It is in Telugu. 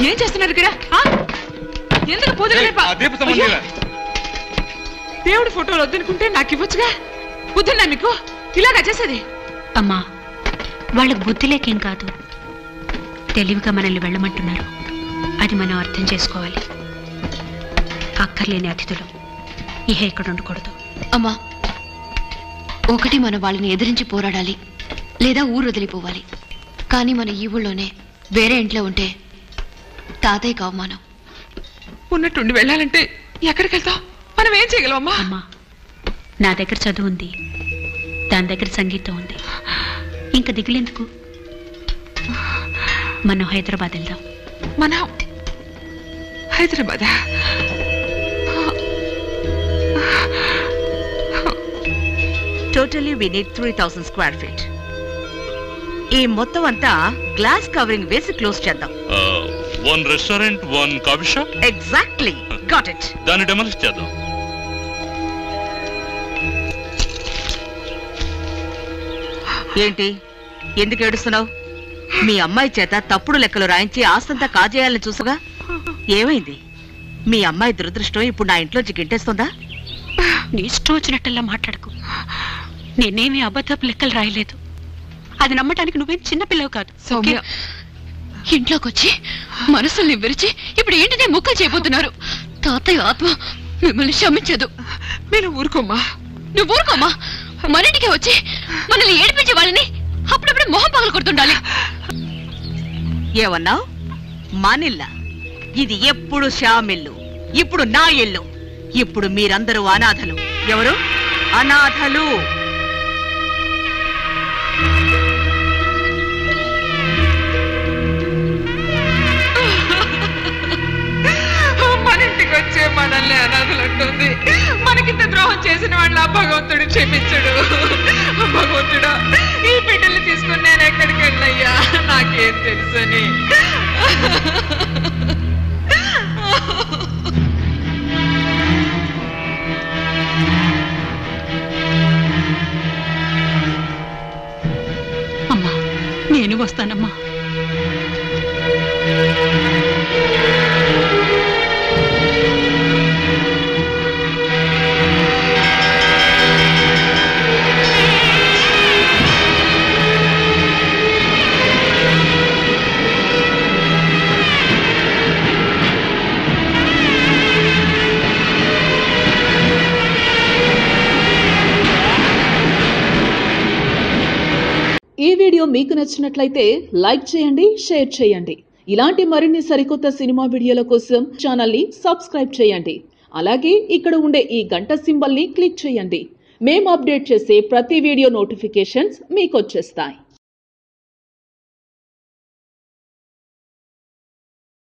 ఏం చేస్తున్నారు ఇక్కడ ఆ? ఎందుకు పూజలు ఏయ్, రేపా? ఆ దీప సంబంధం అయ్యో, దేవుడి ఫోటోలు వద్దనుకుంటే నాకు ఇవ్వచ్చుగా బుద్ధున్నా మీకు ఇలాగా చేసేది అమ్మా వాళ్ళకు బుద్ధి లేకేం కాదు తెలివిగా మనల్ని వెళ్ళమంటున్నారు అది మనం అర్థం చేసుకోవాలి అక్కర్లేని అతిథులు ఇహ ఇక్కడ ఉండకూడదు అమ్మా ఒకటి మన వాళ్ళని ఎదిరించి పోరాడాలి లేదా ఊరు వదిలిపోవాలి కానీ మన ఈ ఊళ్ళోనే వేరే ఇంట్లో ఉంటే తాతయ్యకు అవమానం ఉన్నట్టుండి వెళ్ళాలంటే ఎక్కడికి వెళ్తాం మనం ఏం చేయగలమమ్మా అమ్మా నా దగ్గర చదువు ఉంది దాని దగ్గర సంగీతం ఉంది ఇంకా దిగులేందుకు మనం హైదరాబాద్ వెళ్దాం మనం Hyderabad totally we need three thousand square feet ఈ మొత్తం అంతా గ్లాస్ కవరింగ్ వేసి క్లోజ్ చేద్దాం one restaurant one coffee shop exactly got it దాన్ని డెమలిష్ చేద్దాం ఏంటి ఎందుకు ఏడుస్తున్నావు మీ అమ్మాయి చేత తప్పుడు లెక్కలు రాయించి ఆస్తంతా కాజేయాలని చూసగా ఏమైంది మీ అమ్మాయి దురదృష్టం ఇప్పుడు నా ఇంట్లోంచి గింటేస్తుందా నీ ఇష్టం వచ్చినట్టల్లా మాట్లాడకు నేనేమి అబద్ధపు లెక్కలు రాయలేదు అది నమ్మటానికి నువ్వేం చిన్నపిల్లవు కాదు సౌమ్య ఇంట్లోకి వచ్చి మనసుల్ని విరిచి ఇప్పుడు ఏంటనే ముక్కలు చేయబోతున్నారు తాతయ్య ఆత్మ మిమ్మల్ని క్షమించదు మీరు ఊరుకోమ్మా నువ్వు ఊరుకోమా మన ఇంటికి వచ్చి మనల్ని ఏడిపించే వాళ్ళని అప్పుడప్పుడు మొహం పగలు కొడుతుండాలి ఏమన్నావు మానిల్లా ఇది ఎప్పుడు షామిల్లు ఇప్పుడు నా ఇల్లు ఇప్పుడు మీరందరూ అనాథలు ఎవరు అనాథలు మన ఇంటికి వచ్చే మనల్ని అనాథలు అంటుంది మనకింత ద్రోహం చేసిన వాళ్ళ ఆ భగవంతుడు క్షమించడు భగవంతుడా ఈ బిడ్డల్ని తీసుకుని నేను ఎక్కడికి వెళ్ళయ్యా నాకేం తెలుసని అమ్మా నేను వస్తానమ్మా ఈ వీడియో మీకు నచ్చినట్లయితే లైక్ చేయండి షేర్ చేయండి ఇలాంటి మరిన్ని సరికొత్త సినిమా వీడియోల కోసం ఛానల్ని సబ్స్క్రైబ్ చేయండి అలాగే ఇక్కడ ఉండే ఈ గంట సింబల్ని క్లిక్ చేయండి మేము అప్డేట్ చేసే ప్రతి వీడియో నోటిఫికేషన్స్ మీకు వచ్చేస్తాయి